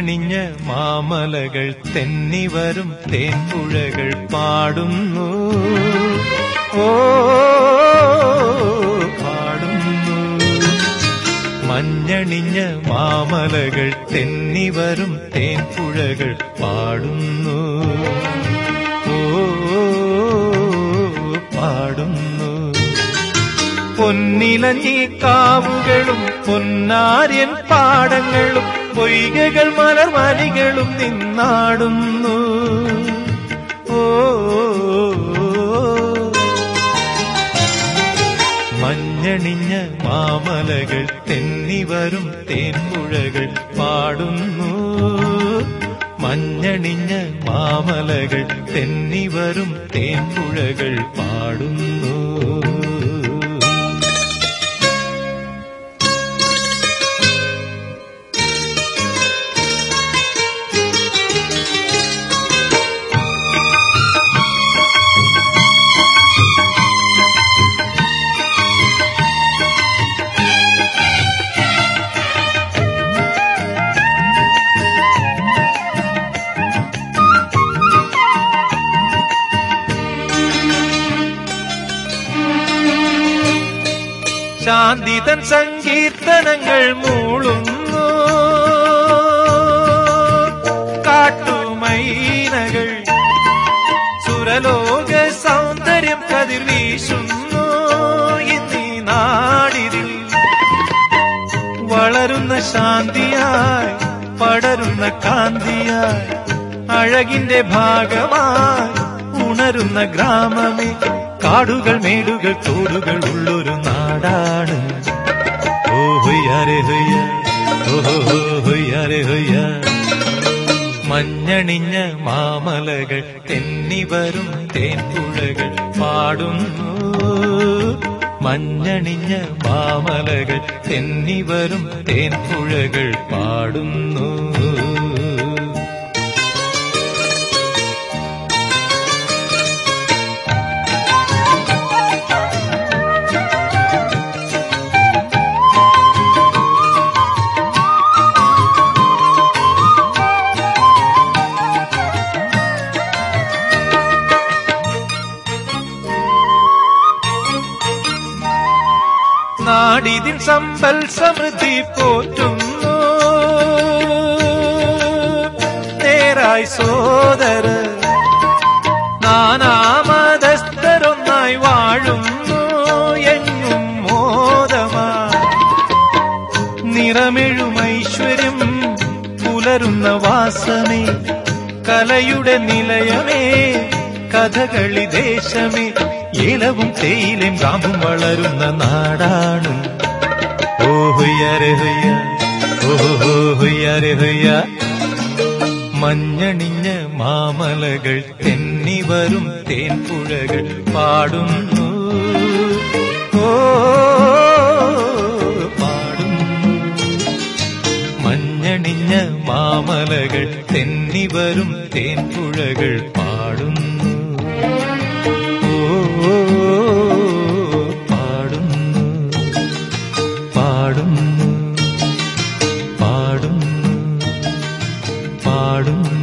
മഞ്ഞണിഞ്ഞ മാമലകൾ തെന്നിവരും തേൻപുഴകൾ പാടുന്നു ഓ പാടുന്നു മഞ്ഞണിഞ്ഞ മാമലകൾ തെന്നിവരും തേൻപുഴകൾ പാടുന്നു ഓ പാടുന്നു പൊന്നിലഞ്ഞി കാവുകളും പൊന്നാര്യൻ പാടങ്ങളും പൊയ്കകൾ മലർമലികളും നിന്നാടുന്നു ഓ മഞ്ഞണിഞ്ഞ മാമലകൾ തെന്നിവരും തേൻപുഴകൾ പാടുന്നു മഞ്ഞണിഞ്ഞ മാമലകൾ തെന്നിവരും തേൻപുഴകൾ പാടുന്നു ശാന്തിതൻ സങ്കീർത്തനങ്ങൾ മൂളുന്നു കാട്ടുമൈനകൾ സുരലോക സൗന്ദര്യം കതിർ വീശുന്നു ഇന്നീ നാടിതിൽ വളരുന്ന ശാന്തിയായി പടരുന്ന കാന്തിയായി അഴകിന്റെ ഭാഗമായി ഉണരുന്ന ഗ്രാമമേ കാടുകൾ മേടുകൾ തോടുകൾ ഉള്ളൊരു നാടാണ് ഓ ഹൊയ്യാരെ ഹൊയ്യ ഓഹോ ഹൊയ്യാരെ ഹൊയ്യ മഞ്ഞണിഞ്ഞ മാമലകൾ തെന്നിവരും തേൻപുഴകൾ പാടുന്നു മഞ്ഞണിഞ്ഞ മാമലകൾ തെന്നിവരും തേൻപുഴകൾ പാടുന്നു നാടിതിൻ സമ്പൽ സമൃദ്ധി പോറ്റുന്നു നേരായി സോദര നാനാമതസ്ഥരൊന്നായി വാഴുന്നു എങ്ങും മോദമാ നിറമെഴുമൈശ്വര്യം പുലരുന്ന വാസമേ കലയുടെ നിലയമേ കഥകളി ദേശമേ ഇലവും തേയിലും കാമ്പും വളരുന്ന നാടാണ് ഓ ഹൊയ്യാരെ ഹൊയ്യ ഓഹോ ഹൊയ്യാരെ ഹൊയ്യ മഞ്ഞണിഞ്ഞ മാമലകൾ തെന്നിവരും തേൻപുഴകൾ പാടുന്നു ഓ പാടുന്നു മഞ്ഞണിഞ്ഞ മാമലകൾ തെന്നിവരും തേൻപുഴകൾ പാടുന്നു ഓ പാടുന്നു പാടുന്നു പാടുന്നു പാടുന്നു